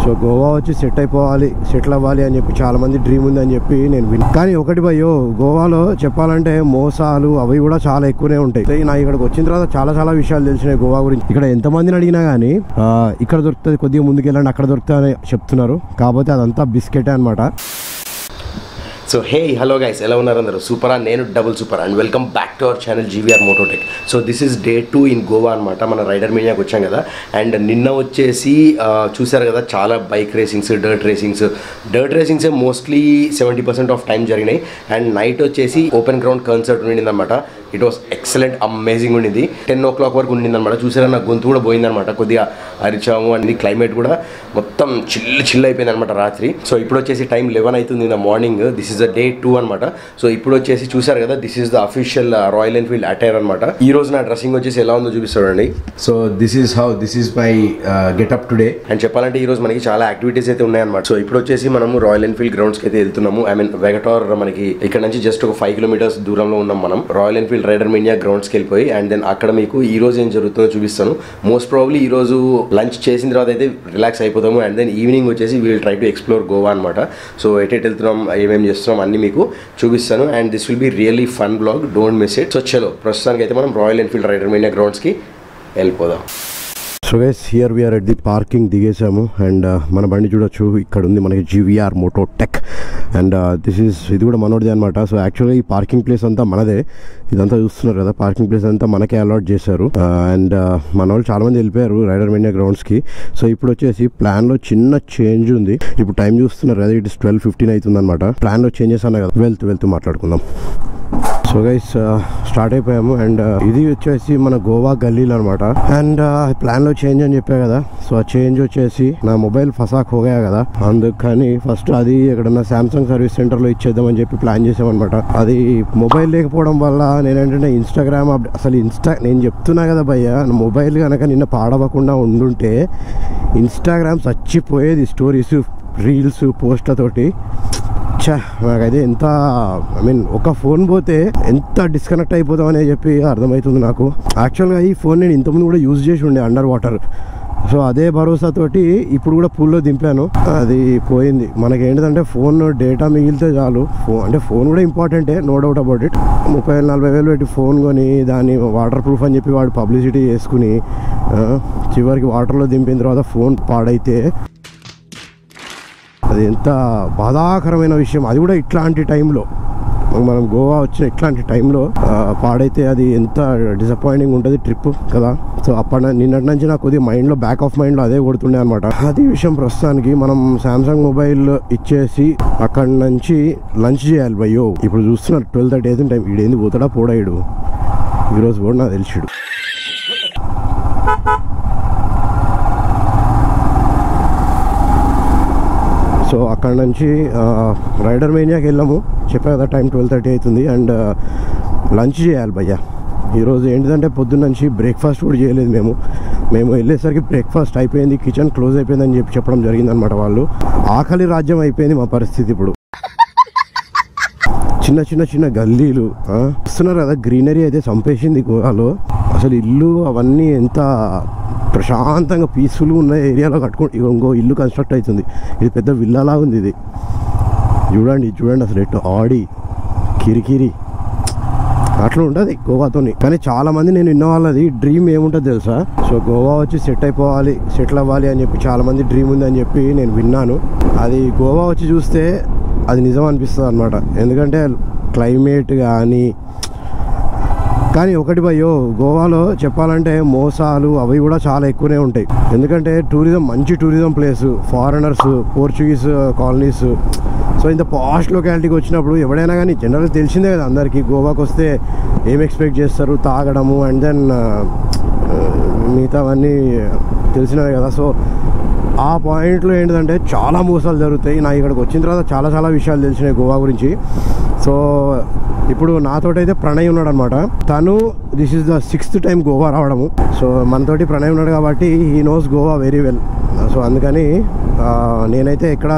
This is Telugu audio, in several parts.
సో గోవా వచ్చి సెట్ అయిపోవాలి సెటిల్ అవ్వాలి అని చెప్పి చాలా మంది డ్రీమ్ ఉంది అని చెప్పి నేను విన్నా కానీ ఒకటి భయ్యో గోవాలో చెప్పాలంటే మోసాలు అవి కూడా చాలా ఎక్కువనే ఉంటాయి సో నా ఇక్కడికి వచ్చిన తర్వాత చాలా చాలా విషయాలు తెలిసినాయి గోవా గురించి ఇక్కడ ఎంత మందిని అడిగినా కానీ ఇక్కడ దొరుకుతుంది కొద్దిగా ముందుకెళ్ళండి అక్కడ దొరుకుతుంది అని చెప్తున్నారు కాకపోతే అదంతా బిస్కెటే అనమాట సో హే హలో గైస్ ఎలా ఉన్నారు అందరూ సూపరా నేను double super and welcome back to our channel GVR Mototech so this is day two in Goa అనమాట మన రైడర్ మీడియాకి వచ్చాం కదా అండ్ నిన్న వచ్చేసి ఆ, చూశారు కదా చాలా bike racings dirt racings dirt racings mostly seventy percent of time జరిగినాయి అండ్ నైట్ వచ్చేసి ఓపెన్ గ్రౌండ్ కన్సర్ట్ ఉండింది అనమాట ఇట్ వాస్ ఎక్సలెంట్ అమేజింగ్ ఉండింది టెన్ ఓ క్లాక్ వరకు ఉండింది అనమాట చూసారా నా గొంతు కూడా పోయిందనమాట కొద్దిగా అరిచాము అండ్ క్లైమేట్ కూడా మొత్తం చిల్ చిల్ అయిపోయింది అనమాట రాత్రి సో ఇప్పుడు వచ్చేసి టైం లెవెన్ అవుతుంది in the morning this is the day two అనమాట సో ఇప్పుడు వచ్చేసి చూసారు కదా this is the official Royal Enfield attire అనమాట ఈ రోజు నా డ్రెస్సింగ్ వచ్చేసి ఎలా ఉందో చూపిస్తాడండి so this is how this is my getup today and చెప్పాలంటే ఈ రోజు మనకి చాలా యాక్టివిటీస్ అయితే ఉన్నాయన్నమాట సో ఇప్పుడు వచ్చేసి మనము రాయల్ ఎన్ఫీల్డ్ గ్రౌండ్స్కి అయితే వెళ్తున్నాము ఐ మీన్ వెగటార్ మనకి ఇక్కడ నుంచి జస్ట్ ఒక ఫైవ్ కిలోమీటర్స్ దూరంలో ఉన్నాం మనం రాయల్ ఎన్ఫీల్డ్ రైడర్ మీడియా గ్రౌండ్స్కి వెళ్ళిపోయి అండ్ దెన్ అక్కడ మీకు ఈ రోజు ఏం జరుగుతుందో చూపిస్తాను మోస్ట్ ప్రాబ్లీ ఈ రోజు లంచ్ చేసిన తర్వాత అయితే రిలాక్స్ అయిపోతాము అండ్ దెన్ ఈవినింగ్ వచ్చేసి we'll try to explore Goa అనమాట సో ఎటెట్ వెళ్తున్నాం ఏమేమి చేస్తున్నాం అన్ని మీకు చూపిస్తాను and this will be really fun vlog don't miss it so చలో ప్రస్తుతానికి అయితే మనం రాయల్ ఎన్ఫీల్డ్ రైడర్ మీడియా గ్రౌండ్స్కి వెళ్ళిపోదాం so guys here we're at the parking దిగేసాము అండ్ మన బండి చూడొచ్చు ఇక్కడ ఉంది మనకి GVR Mototech and this is ఇది కూడా మనోడిది అనమాట సో యాక్చువల్గా ఈ పార్కింగ్ ప్లేస్ అంతా మనదే ఇదంతా చూస్తున్నారు కదా పార్కింగ్ ప్లేస్ అంతా మనకే అలాట్ చేశారు అండ్ మన వాళ్ళు చాలా మంది వెళ్ళిపోయారు రైడర్ మీడియా గ్రౌండ్స్కి సో ఇప్పుడు వచ్చేసి ప్లాన్లో చిన్న చేంజ్ ఉంది ఇప్పుడు టైం చూస్తున్నారు కదా ఇట్ ఇస్ ట్వెల్వ్ ఫిఫ్టీన్ అవుతుంది అనమాట ప్లాన్లో చేంజెస్ అన్నా కదా వెళ్తూ వెళ్తూ మాట్లాడుకుందాం సో గైస్ స్టార్ట్ అయిపోయాము అండ్ ఇది వచ్చేసి మన గోవా గల్లీలు అనమాట అండ్ ప్లాన్ లో చేంజ్ అని చెప్పా కదా సో ఆ చేంజ్ వచ్చేసి నా మొబైల్ ఫసాక్ హోగా కదా అందుకని ఫస్ట్ అది ఎక్కడన్నా సామ్సంగ్ సర్వీస్ సెంటర్ లో ఇచ్చేద్దామని చెప్పి ప్లాన్ చేసామన్నమాట అది మొబైల్ లేకపోవడం వల్ల నేనేంటంటే ఇన్స్టాగ్రామ్ అసలు ఇన్స్టా నేను చెప్తున్నా కదా భయ్య నా మొబైల్ కనుక నిన్న పాడవకుండా ఉండుంటే ఇన్స్టాగ్రామ్ చచ్చిపోయేది స్టోరీస్ రీల్స్ పోస్ట్లతోటి ఛా నాకైతే ఎంత ఐ మీన్ ఒక ఫోన్ పోతే ఎంత డిస్కనెక్ట్ అయిపోతాం అని చెప్పి అర్థమవుతుంది నాకు యాక్చువల్గా ఈ ఫోన్ నేను ఇంతకుముందు కూడా యూజ్ చేసి ఉండే అండర్ వాటర్ సో అదే భరోసాతోటి ఇప్పుడు కూడా పూల్లో దింపాను అది పోయింది మనకి ఏంటంటే ఫోన్ డేటా మిగిలితే చాలు ఫోన్ అంటే ఫోన్ కూడా ఇంపార్టెంటే నో డౌట్ అబౌట్ ఇట్ ముప్పై వేలు నలభై వేలు పెట్టి ఫోన్ కొని దాన్ని వాటర్ ప్రూఫ్ అని చెప్పి వాడు పబ్లిసిటీ చేసుకుని ఆ, చివరికి వాటర్లో దింపిన తర్వాత ఫోన్ పాడైతే అది ఎంత బాధాకరమైన విషయం అది కూడా ఇట్లాంటి టైంలో మనం గోవా వచ్చిన ఇట్లాంటి టైంలో ఆ, పాడైతే అది ఎంత డిసప్పాయింటింగ్ ఉంటుంది ట్రిప్ కదా సో అప్పటి నిన్నటి నుంచి నాకు కొద్దిగా మైండ్లో బ్యాక్ ఆఫ్ మైండ్లో అదే కొడుతుండే అనమాట అది విషయం ప్రస్తుతానికి మనం సామ్సంగ్ మొబైల్ ఇచ్చేసి అక్కడి నుంచి లంచ్ చేయాలి భయ్యో ఇప్పుడు చూస్తున్నారు ట్వెల్వ్ థర్టీ అయితే టైం ఈడేంది పోతాడా పోడాయిడు ఈరోజు కూడా నాకు తెలిసిడు సో అక్కడ నుంచి ఆ, రైడర్ మేనియాకి వెళ్ళాము చెప్పా కదా టైం ట్వెల్వ్ థర్టీ అవుతుంది అండ్ ఆ, లంచ్ చేయాలి భయ్య ఈరోజు ఏంటిదంటే పొద్దున్న నుంచి బ్రేక్ఫాస్ట్ కూడా చేయలేదు మేము మేము వెళ్ళేసరికి బ్రేక్ఫాస్ట్ అయిపోయింది కిచెన్ క్లోజ్ అయిపోయిందని చెప్పి చెప్పడం జరిగిందనమాట వాళ్ళు ఆకలి రాజ్యం అయిపోయింది మా పరిస్థితి ఇప్పుడు చిన్న చిన్న చిన్న గల్లీలు ఆ, వస్తున్నారు కదా గ్రీనరీ అయితే చంపేసింది గోవాలో అసలు ఇల్లు అవన్నీ ఎంత ప్రశాంతంగా పీస్ఫుల్గా ఉన్న ఏరియాలో కట్టుకో ఇగో ఇంకో ఇల్లు కన్స్ట్రక్ట్ అవుతుంది ఇది పెద్ద విల్లాలా ఉంది ఇది చూడండి చూడండి అసలు ఎట్టు ఆడి కిరికిరి అట్లా ఉంటుంది గోవాతోని కానీ చాలా మంది నేను విన్న వాళ్ళది డ్రీమ్ ఏముంటుంది తెలుసా సో గోవా వచ్చి సెట్ అయిపోవాలి సెటిల్ అవ్వాలి అని చెప్పి చాలా మంది డ్రీమ్ ఉంది అని చెప్పి నేను విన్నాను అది గోవా వచ్చి చూస్తే అది నిజం అనిపిస్తుంది అనమాట ఎందుకంటే క్లైమేట్ కానీ కానీ ఒకటి భయ్యో గోవాలో చెప్పాలంటే మోసాలు అవి కూడా చాలా ఎక్కువనే ఉంటాయి ఎందుకంటే టూరిజం మంచి tourism place foreigners Portuguese colonies so ఇంత పాస్ట్ లొకాలిటీకి వచ్చినప్పుడు ఎవడైనా కానీ జనరల్ తెలిసిందే కదా అందరికీ గోవాకి వస్తే ఏం ఎక్స్పెక్ట్ చేస్తారు తాగడము అండ్ దెన్ మిగతావన్నీ తెలిసినవే కదా సో ఆ పాయింట్లో ఏంటంటే చాలా మోసాలు జరుగుతాయి నా ఇక్కడికి వచ్చిన తర్వాత చాలా చాలా విషయాలు తెలిసినాయి గోవా గురించి సో ఇప్పుడు నాతోటైతే ప్రణయ్ ఉన్నాడు అనమాట తను this is the sixth time Goa రావడము సో మనతోటి ప్రణయ్ ఉన్నాడు కాబట్టి he knows Goa very well so అందుకని ఆ, నేనైతే ఎక్కడ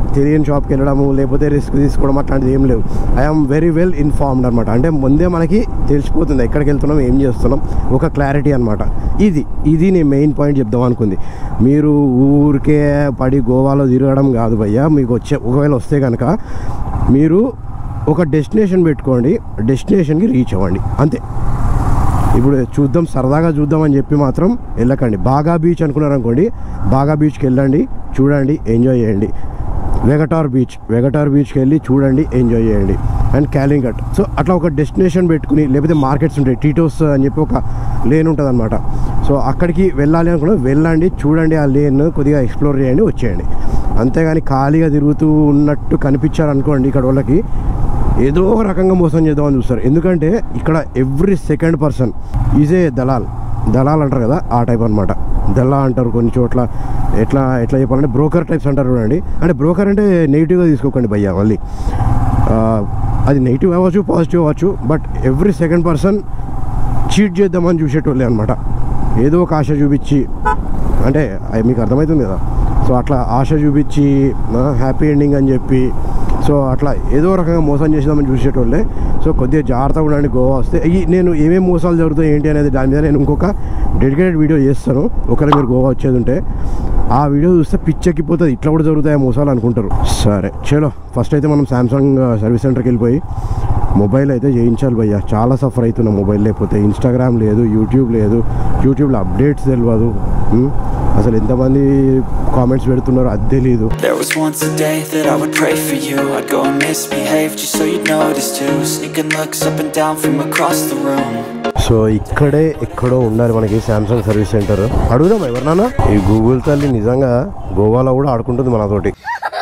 తెలియని షాప్కి వెళ్ళడము లేకపోతే రిస్క్ తీసుకోవడం అట్లాంటిది ఏం లేవు ఐఎమ్ వెరీ వెల్ ఇన్ఫార్మ్డ్ అనమాట అంటే ముందే మనకి తెలిసిపోతుంది ఎక్కడికి వెళ్తున్నాం ఏం చేస్తున్నాం ఒక క్లారిటీ అనమాట ఇది ఇది నేను మెయిన్ పాయింట్ చెప్దాం అనుకుంది మీరు ఊరికే పడి గోవాలో తిరగడం కాదు భయ్యా మీకు వచ్చే ఒకవేళ వస్తే కనుక మీరు ఒక డెస్టినేషన్ పెట్టుకోండి డెస్టినేషన్కి రీచ్ అవ్వండి అంతే ఇప్పుడు చూద్దాం సరదాగా చూద్దాం అని చెప్పి మాత్రం వెళ్ళకండి బాగా బీచ్ అనుకున్నారు అనుకోండి బాగా బీచ్కి వెళ్ళండి చూడండి ఎంజాయ్ చేయండి వెగటార్ బీచ్ వెగటార్ బీచ్కి వెళ్ళి చూడండి ఎంజాయ్ చేయండి అండ్ క్యాలింగట్ సో అట్లా ఒక డెస్టినేషన్ పెట్టుకుని లేకపోతే మార్కెట్స్ ఉంటాయి టీటోస్ అని చెప్పి ఒక లేన్ ఉంటుంది అనమాట సో అక్కడికి వెళ్ళాలి అనుకున్నా వెళ్ళండి చూడండి ఆ లేన్ కొద్దిగా ఎక్స్ప్లోర్ చేయండి వచ్చేయండి అంతేగాని ఖాళీగా తిరుగుతూ ఉన్నట్టు కనిపించారు అనుకోండి ఇక్కడ వాళ్ళకి ఏదో ఒక రకంగా మోసం చేద్దామని చూస్తారు ఎందుకంటే ఇక్కడ ఎవ్రీ సెకండ్ పర్సన్ ఈజే దళాల్ దళాల్ అంటారు కదా ఆ టైప్ అనమాట దళా అంటారు కొన్ని చోట్ల ఎట్లా ఎట్లా చెప్పాలంటే బ్రోకర్ టైప్స్ అంటారు చూడండి అంటే బ్రోకర్ అంటే నెగిటివ్గా తీసుకోకండి భయ్యా మళ్ళీ ఆ, అది నెగిటివ్ అవ్వచ్చు పాజిటివ్ అవ్వచ్చు but every second person cheat చేద్దామని చూసేటోళ్ళే అనమాట ఏదో ఒక ఆశ చూపించి అంటే అది మీకు అర్థమవుతుంది కదా సో అట్లా ఆశ చూపించి హ్యాపీ ఎండింగ్ అని చెప్పి సో అట్లా ఏదో రకంగా మోసం చేద్దామని చూసేటోళ్ళే సో కొద్దిగా జాగ్రత్తగా ఉండండి గోవా వస్తే ఈ నేను ఏమేమి మోసాలు జరుగుతాయి ఏంటి అనేది దాని మీద నేను ఇంకొక డెడికేటెడ్ వీడియో చేస్తాను ఒకవేళ మీరు గోవా వచ్చేది ఉంటే ఆ వీడియో చూస్తే పిచ్చెక్కిపోతుంది ఇట్లా కూడా జరుగుతాయి మోసాలు అనుకుంటారు సరే చలో ఫస్ట్ అయితే మనం సామ్సంగ్ సర్వీస్ సెంటర్కి వెళ్ళిపోయి మొబైల్ అయితే చేయించాలి భయ్య చాలా సఫర్ అవుతున్నా మొబైల్ లేకపోతే ఇన్స్టాగ్రామ్ లేదు యూట్యూబ్ లేదు యూట్యూబ్లో అప్డేట్స్ తెలియదు ఉమ్, అసలు ఎంతమంది కామెంట్స్ పెడుతున్నారో అది తెలియదు There was once a day that I would pray for you I'd go and misbehave just so you'd notice too Sneaking looks up and down from across the room so ఇక్కడే ఎక్కడో ఉండాలి మనకి శాంసంగ్ సర్వీస్ సెంటర్ అడుగుదాం ఎవరినానా ఈ గూగుల్ తల్లి నిజంగా గోవాలో కూడా ఆడుకుంటుంది మనతోటి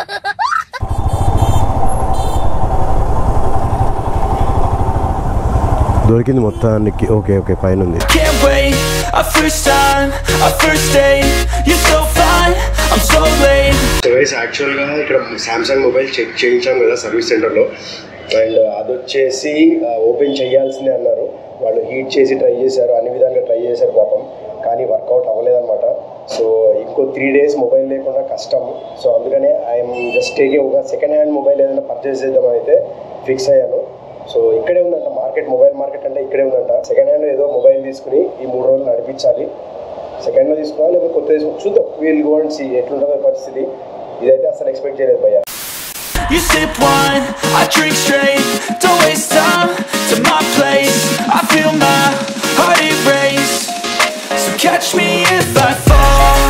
దొరికింది మొత్తానికి ఓకే ఓకే పైన ఉంది Can't wait, our first time, our first date You're so fine, I'm so late so guys యాక్చువల్గా ఇక్కడ సామ్సంగ్ మొబైల్ చెక్ చేయించాం కదా సర్వీస్ సెంటర్లో అండ్ అది వచ్చేసి ఓపెన్ చేయాల్సిందే అన్నారు వాళ్ళు హీట్ చేసి ట్రై చేశారు అన్ని విధాలుగా ట్రై చేశారు పాపం కానీ వర్కౌట్ అవ్వలేదన్నమాట సో ఇంకో త్రీ డేస్ మొబైల్ లేకుండా కష్టం సో అందుకనే ఐఎమ్ జస్ట్ టేకింగ్ ఒక సెకండ్ హ్యాండ్ మొబైల్ ఏదైనా పర్చేస్ చేద్దామని అయితే ఫిక్స్ అయ్యాను సో ఇక్కడే ఉందంట మార్కెట్ మొబైల్ మార్కెట్ అంటే ఇక్కడే ఉందంట సెకండ్ హ్యాండ్ ఏదో మొబైల్ తీసుకుని ఈ మూడు రోజులు నడిపించాలి సెకండ్లో తీసుకోవాలి లేకపోతే కొత్త తీసుకుని చూద్దాం వీల్ గో అండ్ సీ ఎట్లుంటుందో పరిస్థితి ఇదైతే అసలు ఎక్స్పెక్ట్ చేయలేదు భయ్యా You sip wine, I drink straight Don't waste time to my place I feel my heart erase So catch me if I fall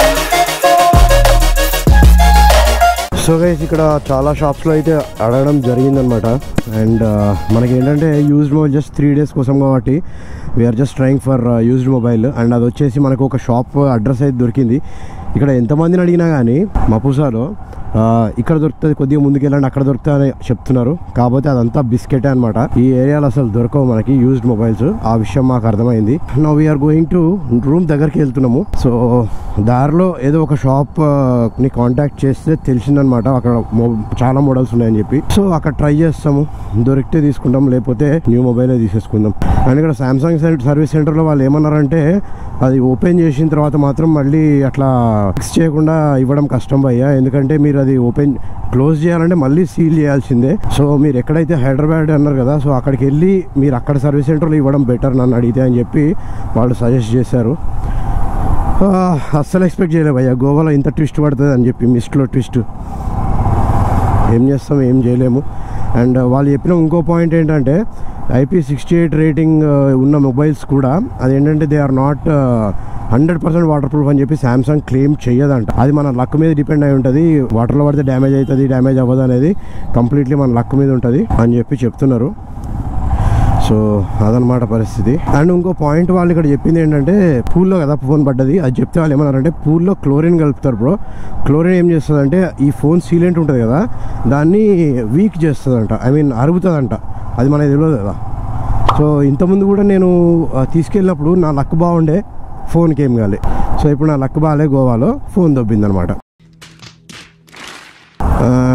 so guys ఇక్కడ చాలా షాప్స్లో అయితే అడగడం జరిగిందనమాట అండ్ మనకి ఏంటంటే used mobile just three days కోసం కాబట్టి we're just trying for used mobile and అది వచ్చేసి మనకు ఒక షాప్ అడ్రస్ అయితే దొరికింది ఇక్కడ ఎంతమందిని అడిగినా కానీ మపుసాలో ఆ, ఇక్కడ దొరుకుతుంది కొద్దిగా ముందుకు వెళ్ళండి అక్కడ దొరుకుతుంది అని చెప్తున్నారు కాకపోతే అదంతా బిస్కెటే అనమాట ఈ ఏరియాలో అసలు దొరకవు మనకి యూజ్డ్ మొబైల్స్ ఆ విషయం మాకు అర్థమైంది no we're going to room దగ్గరికి వెళ్తున్నాము సో దారిలో ఏదో ఒక షాప్ ని కాంటాక్ట్ చేస్తే తెలిసిందనమాట అక్కడ మొ- చాలా మోడల్స్ ఉన్నాయని చెప్పి సో అక్కడ ట్రై చేస్తాము దొరికితే తీసుకుంటాం లేకపోతే న్యూ మొబైల్ తీసేసుకుందాం అండ్ ఇక్కడ సామ్సంగ్ సర్వీస్ సెంటర్లో వాళ్ళు ఏమన్నారంటే అది ఓపెన్ చేసిన తర్వాత మాత్రం మళ్ళీ అట్లా ఫిక్స్ చేయకుండా ఇవ్వడం కష్టం భయ్యా ఎందుకంటే మీరు అది ఓపెన్ క్లోజ్ చేయాలంటే మళ్ళీ సీల్ చేయాల్సిందే సో మీరు ఎక్కడైతే హైదరాబాద్ అన్నారు కదా సో అక్కడికి వెళ్ళి మీరు అక్కడ సర్వీస్ సెంటర్లో ఇవ్వడం బెటర్ నన్ను అడిగితే అని చెప్పి వాళ్ళు సజెస్ట్ చేశారు ఆ, అస్సలు ఎక్స్పెక్ట్ చేయలేదు భయ్యా గోవాలో ఇంత ట్విస్ట్ పడుతుంది అని చెప్పి మిస్ట్లో ట్విస్ట్ ఏం చేస్తాం ఏం చేయలేము అండ్ వాళ్ళు చెప్పిన ఇంకో పాయింట్ ఏంటంటే ఐపీ సిక్స్టీ ఎయిట్ రేటింగ్ ఉన్న మొబైల్స్ కూడా అదేంటంటే they are not hundred percent water proof అని చెప్పి శాంసంగ్ క్లెయిమ్ చేయదంట అది మన లక్ మీద డిపెండ్ అయి ఉంటుంది వాటర్లో పడితే డ్యామేజ్ అవుతుంది డ్యామేజ్ అవ్వదు అనేది కంప్లీట్లీ మన లక్ మీద ఉంటుంది అని చెప్పి చెప్తున్నారు సో అదనమాట పరిస్థితి అండ్ ఇంకో పాయింట్ వాళ్ళు ఇక్కడ చెప్పింది ఏంటంటే పూల్లో కదా ఫోన్ పడ్డది అది చెప్తే వాళ్ళు ఏమన్నారంటే పూల్లో క్లోరిన్ కలుపుతారు బ్రో క్లోరిన్ ఏం చేస్తుందంటే ఈ ఫోన్ సీలెంట్ ఉంటుంది కదా దాన్ని వీక్ చేస్తుందంట ఐ మీన్ అరుగుతుందంట అది మనకి తెలియదు కదా సో ఇంతకుముందు కూడా నేను ఆ, తీసుకెళ్ళినప్పుడు నా లక్ బాగుండే ఫోన్కి ఏం కాలే సో ఇప్పుడు నా లక్ బాగాలే గోవాలో ఫోన్ దొబ్బిందనమాట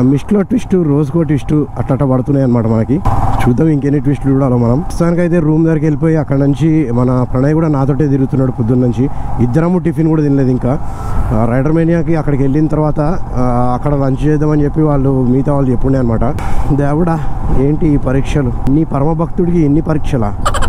మిస్ట్లో ట్విస్ట్ రోజుకో ట్విస్ట్ అట్లా అట్లా పడుతున్నాయి అనమాట మనకి చూద్దాం ఇంకెన్ని ట్విస్ట్లు చూడాలో మనం ప్రస్తుతానికి అయితే రూమ్ దగ్గరికి వెళ్ళిపోయి అక్కడ నుంచి మన ప్రణయ్ కూడా నాతోటే తిరుగుతున్నాడు పొద్దున్న నుంచి ఇద్దరము టిఫిన్ కూడా తినలేదు ఇంకా ఆ, రైడర్ మేనియాకి అక్కడికి వెళ్ళిన తర్వాత ఆ, అక్కడ లంచ్ చేద్దామని చెప్పి వాళ్ళు మిగతా వాళ్ళు చెప్పుండే అనమాట దేవుడా ఏంటి ఈ పరీక్షలు నీ పరమ భక్తుడికి ఎన్ని పరీక్షలా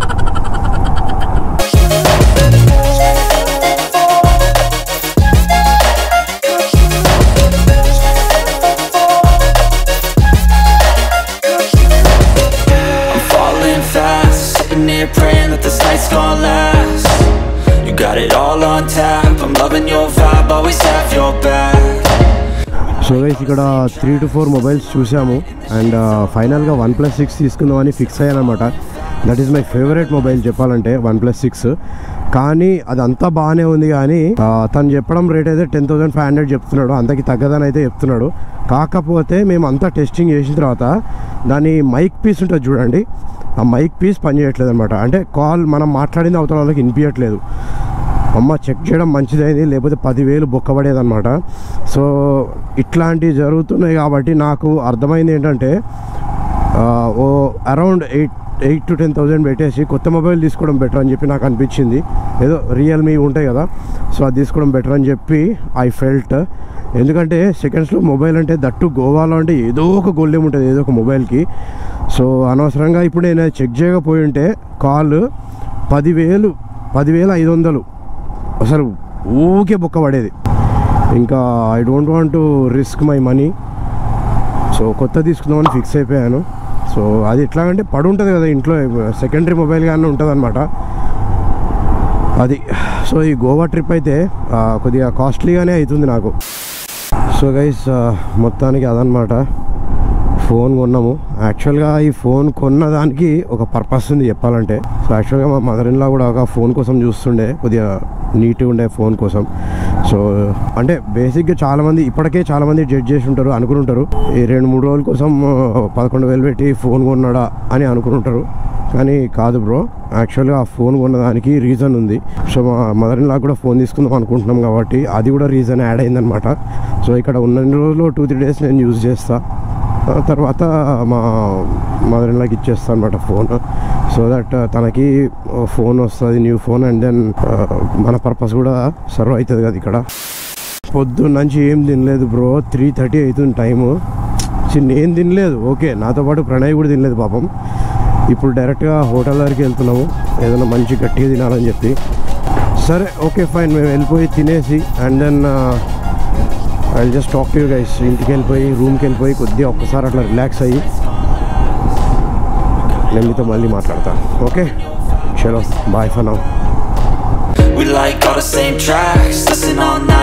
I'm falling fast, sitting here praying that this night's gonna last. You got it all on tap, I'm loving your vibe, always have your back. So guys ఇక్కడ త్రీ టు ఫోర్ మొబైల్స్ చూసాము అండ్ ఫైనల్గా వన్ ప్లస్ సిక్స్ తీసుకుందామని ఫిక్స్ అయ్యాను అనమాట that is my favourite mobile చెప్పాలంటే వన్ ప్లస్ సిక్స్ కానీ అదంతా బాగానే ఉంది కానీ ఆ, తను చెప్పడం రేట్ అయితే టెన్ థౌసండ్ ఫైవ్ హండ్రెడ్ చెప్తున్నాడు అంతకి తగ్గదని అయితే చెప్తున్నాడు కాకపోతే మేము అంతా టెస్టింగ్ చేసిన తర్వాత దాని మైక్ పీస్ ఉంటుంది చూడండి ఆ మైక్ పీస్ పనిచేయట్లేదు అనమాట అంటే కాల్ మనం మాట్లాడింది అవతల వాళ్ళకి వినిపించట్లేదు అమ్మ చెక్ చేయడం మంచిదైంది లేకపోతే పదివేలు బొక్కబడేదన్నమాట సో ఇట్లాంటివి జరుగుతున్నాయి కాబట్టి నాకు అర్థమైంది ఏంటంటే ఆ, ఓ around eight eight to ten thousand పెట్టేసి కొత్త మొబైల్ తీసుకోవడం బెటర్ అని చెప్పి నాకు అనిపించింది ఏదో రియల్మీ ఉంటాయి కదా సో అది తీసుకోవడం బెటర్ అని చెప్పి ఐ ఫెల్ట్ ఎందుకంటే సెకండ్స్లో మొబైల్ అంటే దట్టు గోవాలో అంటే ఏదో ఒక గొల్లెం ఉంటుంది ఏదో ఒక మొబైల్కి సో అనవసరంగా ఇప్పుడు నేను చెక్ చేయకపోయి ఉంటే కాల్ పదివేలు పదివేల ఐదు వందలు అసలు ఊకే బొక్క పడేది ఇంకా I don't want to risk my money so కొత్త తీసుకుందామని ఫిక్స్ అయిపోయాను సో అది ఎట్లా అంటే పడి ఉంటుంది కదా ఇంట్లో సెకండరీ మొబైల్ కానీ ఉంటుంది అనమాట అది సో ఈ గోవా ట్రిప్ అయితే ఆ, కొద్దిగా కాస్ట్లీగానే అవుతుంది నాకు సో గైస్ మొత్తానికి అదనమాట ఫోన్ కొన్నాము యాక్చువల్గా ఈ ఫోన్ కొన్న దానికి ఒక పర్పస్ ఉంది చెప్పాలంటే సో యాక్చువల్గా మా మదర్ ఇన్లా కూడా ఒక ఫోన్ కోసం చూస్తుండే కొద్దిగా నీట్గా ఉండే ఫోన్ కోసం సో అంటే బేసిక్గా చాలామంది ఇప్పటికే చాలామంది జడ్జ్ చేసి ఉంటారు అనుకుని ఉంటారు ఈ రెండు మూడు రోజుల కోసం ఆ, పదకొండు వేలు పెట్టి ఫోన్ కొన్నాడా అని అనుకుని ఉంటారు కానీ కాదు బ్రో యాక్చువల్గా ఆ ఫోన్ కొన్నదానికి రీజన్ ఉంది సో మా మదర్ ఇన్ లా కూడా ఫోన్ తీసుకుందాం అనుకుంటున్నాం కాబట్టి అది కూడా రీజన్ యాడ్ అయిందనమాట సో ఇక్కడ ఉన్న రోజులు టూ త్రీ డేస్ నేను యూజ్ చేస్తా ఆ తర్వాత మా మదర్ ఇన్ లాకి ఇచ్చేస్తాను అనమాట ఫోన్ సో దట్ తనకి ఫోన్ వస్తుంది న్యూ ఫోన్ అండ్ దెన్ మన పర్పస్ కూడా సర్వ్ అవుతుంది కదా ఇక్కడ పొద్దున్న నుంచి ఏం తినలేదు బ్రో త్రీ థర్టీ అవుతుంది టైము చిన్న ఏం తినలేదు ఓకే నాతో పాటు ప్రణయ్ కూడా తినలేదు పాపం ఇప్పుడు డైరెక్ట్గా హోటల్ దగ్గరికి వెళ్తున్నాము ఏదైనా మంచి గట్టిగా తినాలని చెప్పి సరే ఓకే ఫైన్ మేము వెళ్ళిపోయి తినేసి and then I just talk to you guys ఇంటికి వెళ్ళిపోయి రూమ్కి వెళ్ళిపోయి కొద్దిగా ఒక్కసారి అట్లా రిలాక్స్ అయ్యి నేను మీతో మళ్ళీ మాట్లాడతాను ఓకే చలో bye for now We like all the same tracks, listen all night